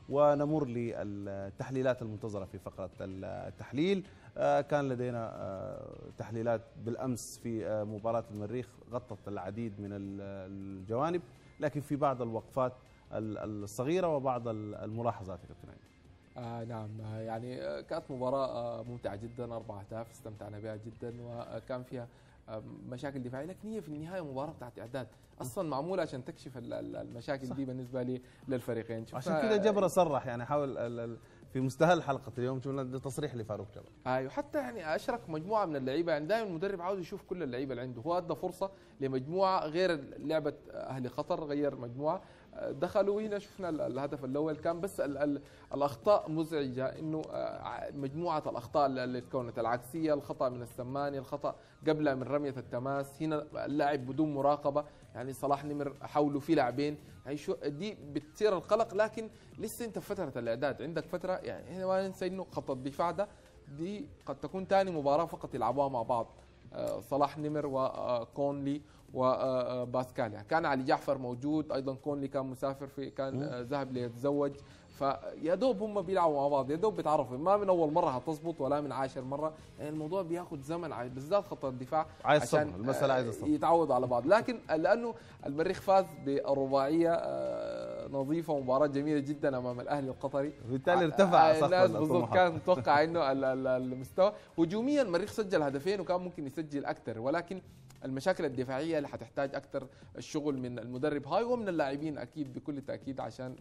ونمر للتحليلات المنتظره في فقره التحليل آه، كان لدينا آه، تحليلات بالامس في آه، مباراه المريخ غطت العديد من الجوانب لكن في بعض الوقفات الصغيره وبعض الملاحظات يا كابتن آه نعم آه يعني آه، كانت مباراة آه ممتعة جدا أربع أهداف استمتعنا بها جدا وكان فيها آه مشاكل دفاعية لكن هي في النهاية مباراة بتاعت إعداد أصلا معمولة عشان تكشف المشاكل صح. دي بالنسبة لي للفريقين عشان كده جبر صرح يعني حاول في مستهل حلقه اليوم شفنا تصريح لفاروق جبر ايوه حتى يعني اشرك مجموعه من اللعيبه يعني دائما المدرب عاوز يشوف كل اللعيبه اللي عنده هو ادى فرصه لمجموعه غير لعبه اهلي قطر غير مجموعه دخلوا هنا شفنا الهدف الاول كان بس ال ال الاخطاء مزعجه انه آه، مجموعه الاخطاء اللي تكونت العكسيه الخطا من السماني الخطا قبل من رميه التماس هنا اللاعب بدون مراقبه يعني صلاح نمر حاولوا في لاعبين يعني شو دي بتصير القلق لكن لسه انت في فتره الاعداد عندك فتره يعني هنا ما ننسى انه خط الدفاع ده دي قد تكون ثاني مباراه فقط يلعبوها مع بعض آه، صلاح نمر وكونلي وباسكال يعني كان علي جعفر موجود ايضا كونلي كان مسافر في كان ذهب ليتزوج فيا دوب هم بيلعبوا مع بعض يا دوب بيتعرفوا ما من اول مره هتظبط ولا من عاشر مره يعني الموضوع بياخذ زمن بالذات خط الدفاع عايز عشان المساله عايز الصبر يتعود على بعض لكن لانه المريخ فاز بالرباعيه آه، نظيفه ومباراه جميله جدا امام الاهلي القطري بالتالي ارتفع آه، الناس بالضبط كان متوقع انه المستوى هجوميا المريخ سجل هدفين وكان ممكن يسجل اكثر ولكن المشاكل الدفاعيه اللي حتحتاج اكثر الشغل من المدرب هاي ومن اللاعبين اكيد بكل تاكيد عشان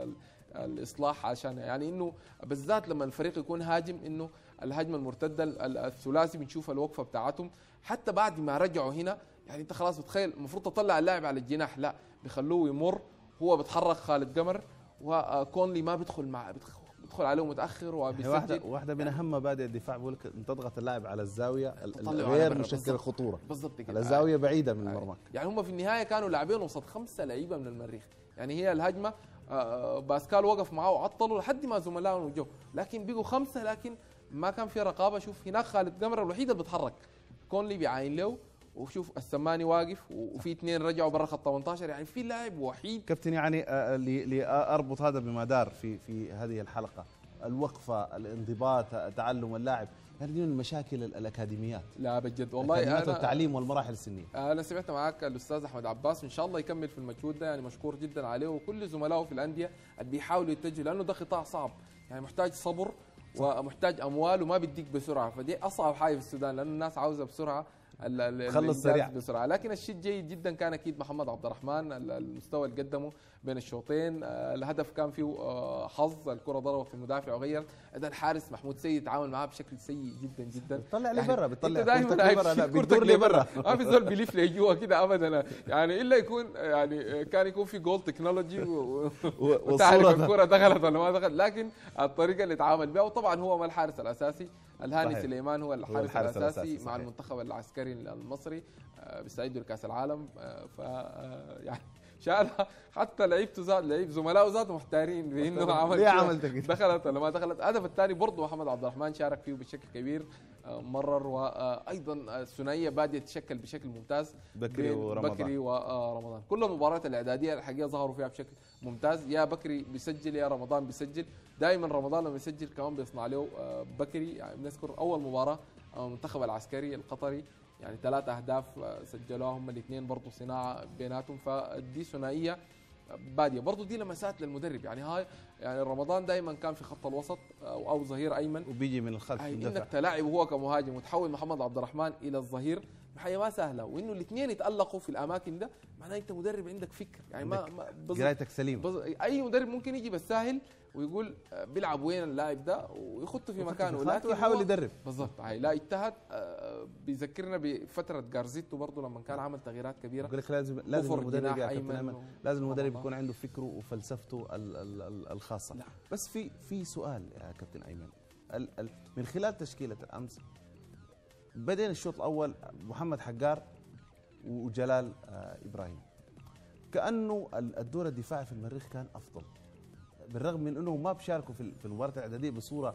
الاصلاح عشان يعني انه بالذات لما الفريق يكون هاجم انه الهجمه المرتده الثلاثي بنشوف الوقفه بتاعتهم حتى بعد ما رجعوا هنا يعني انت خلاص بتخيل المفروض تطلع اللاعب على الجناح لا بيخلوه يمر هو بتحرك خالد قمر وكونلي ما بيدخل مع بيدخل عليه متاخر وبيسجل واحده واحده من اهم مبادئ الدفاع بقول لك تضغط اللاعب على الزاويه غير مشكل الخطوره بالضبط كده على زاويه بعيده من مرماك يعني هم في النهايه كانوا لاعبين وسط خمسه لعيبه من المريخ يعني هي الهجمه آه، باسكال وقف معاه وعطله لحد ما زملائه جو لكن بقوا خمسه لكن ما كان في رقابه شوف هناك خالد قمر الوحيد اللي بيتحرك كونلي بيعاين له وشوف السماني واقف وفي اثنين رجعوا برا خط 18 يعني في لاعب وحيد كابتن يعني آه، لاربط هذا بما دار في في هذه الحلقه الوقفه الانضباط تعلم اللاعب هذه من المشاكل الاكاديميات لا بجد والله انا التعليم والمراحل السنيه انا سمعت معك الاستاذ احمد عباس ان شاء الله يكمل في المجهود ده يعني مشكور جدا عليه وكل زملائه في الانديه اللي بيحاولوا يتجهوا لانه ده قطاع صعب يعني محتاج صبر ومحتاج اموال وما بيديك بسرعه فدي اصعب حاجه في السودان لانه الناس عاوزه بسرعه خلص سريع بسرعه لكن الشيء جيد جدا كان اكيد محمد عبد الرحمن المستوى اللي قدمه بين الشوطين آه، الهدف كان فيه آه، حظ الكره ضربت في المدافع وغير اذا الحارس محمود سيد تعامل معاه بشكل سيء جدا جدا طلع لي برا بيطلع دائما كرتك لي برا ما في زول بيلف لي جوا كده ابدا يعني الا يكون يعني كان يكون في جول تكنولوجي وتعرف الكره دخلت ولا ما دخلت لكن الطريقه اللي تعامل بها وطبعا هو ما الحارس الاساسي الهاني صحيح. سليمان هو الحارس, الحارس الاساسي, الأساسي مع المنتخب العسكري المصري آه، بيستعدوا لكاس العالم ف يعني شالها حتى لعيبته زاد لعيب زملائه زاد محتارين بانه عمل ليه عملت كده دخلت ولا ما دخلت الهدف الثاني برضه محمد عبد الرحمن شارك فيه بشكل كبير آه، مرر وايضا الثنائيه باديه تتشكل بشكل ممتاز بكري ورمضان بكري ورمضان كل المباريات الاعداديه الحقيقه ظهروا فيها بشكل ممتاز يا بكري بيسجل يا رمضان بيسجل دائما رمضان لما يسجل كمان بيصنع له آه، بكري يعني بنذكر اول مباراه المنتخب العسكري القطري يعني ثلاث اهداف سجلوها هم الاثنين برضه صناعه بيناتهم فدي ثنائيه باديه برضه دي لمسات للمدرب يعني هاي يعني رمضان دائما كان في خط الوسط او, أو ظهير ايمن وبيجي من الخلف انك تلاعب هو كمهاجم وتحول محمد عبد الرحمن الى الظهير حاجه ما سهله وانه الاثنين يتالقوا في الاماكن ده معناه انت مدرب عندك فكر يعني ما, ما قرايتك سليم اي مدرب ممكن يجي بالساهل ويقول آه، بيلعب وين اللاعب ده ويخطه في مكانه لكن يحاول يدرب بالضبط هاي لا اجتهد آه، بيذكرنا بفتره جارزيتو برضه لما كان عمل تغييرات كبيره بقول لك لازم لازم المدرب يا كابتن و... لازم المدرب يكون عنده فكره وفلسفته الخاصه لا. بس في في سؤال يا كابتن ايمن من خلال تشكيله الامس بدينا الشوط الاول محمد حجار وجلال آه، ابراهيم كانه الدور الدفاعي في المريخ كان افضل بالرغم من انهم ما بيشاركوا في المباراه الاعداديه بصوره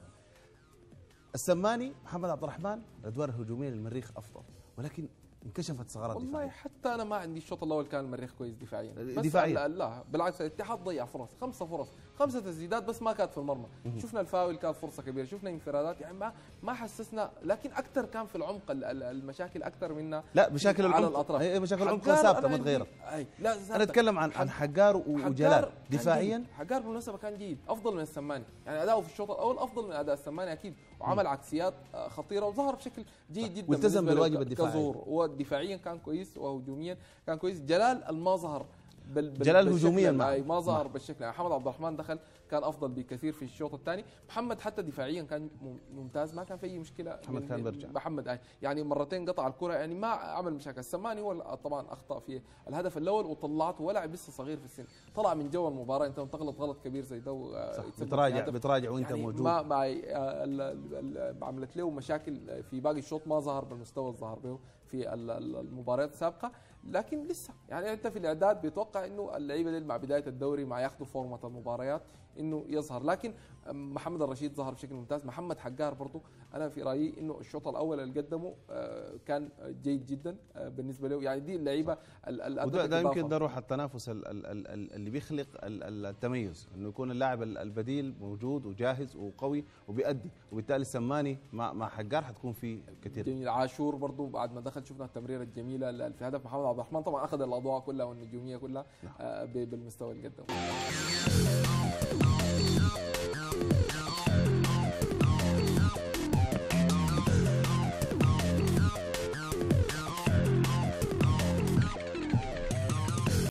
السماني محمد عبد الرحمن الادوار الهجوميه للمريخ افضل ولكن انكشفت ثغرات والله دفاعية. حتى انا ما عندي الشوط الاول كان المريخ كويس دفاعيا دفاعيا لا, لا بالعكس الاتحاد ضيع فرص خمسه فرص خمسه تسديدات بس ما كانت في المرمى شفنا الفاول كانت فرصه كبيره شفنا انفرادات يعني ما ما حسسنا لكن اكثر كان في العمق المشاكل اكثر منا لا مشاكل على الاطراف اي مشاكل العمق ثابته ما تغيرت اي لا انا اتكلم عن عن حجار وجلال دفاعيا حجار بالمناسبه كان جيد افضل من السماني يعني اداؤه في الشوط الاول افضل من اداء السماني اكيد وعمل عكسيات خطيره وظهر بشكل جيد جدا والتزم بالواجب الدفاعي كظهور ودفاعيا كان كويس وهجوميا كان كويس جلال ما ظهر بال بال جلال هجوميا ما ظهر بالشكل يعني محمد عبد الرحمن دخل كان افضل بكثير في الشوط الثاني محمد حتى دفاعيا كان ممتاز ما كان في اي مشكله محمد كان بيرجع محمد آي يعني مرتين قطع الكره يعني ما عمل مشاكل السماني هو طبعا اخطا في الهدف الاول وطلعته ولاعب لسه صغير في السن طلع من جو المباراه انت تغلط غلط كبير زي ده بتراجع بتراجع وانت يعني موجود ما ما عملت له مشاكل في باقي الشوط ما ظهر بالمستوى اللي ظهر به في المباريات السابقه لكن لسه يعني انت في الاعداد بيتوقع انه اللعيبه دي مع بدايه الدوري مع ياخذوا فورمه المباريات انه يظهر لكن محمد الرشيد ظهر بشكل ممتاز محمد حجار برضه انا في رايي انه الشوط الاول اللي قدمه كان جيد جدا بالنسبه له يعني دي اللعيبه وده ده يمكن ده روح التنافس اللي بيخلق التميز انه يكون اللاعب البديل موجود وجاهز وقوي وبيأدي وبالتالي السماني مع مع حجار حتكون في كثير جميل عاشور برضه بعد ما دخل شفنا التمريره الجميله في هدف محمد عبد الرحمن طبعا اخذ الاضواء كلها والنجوميه كلها بالمستوى اللي قدمه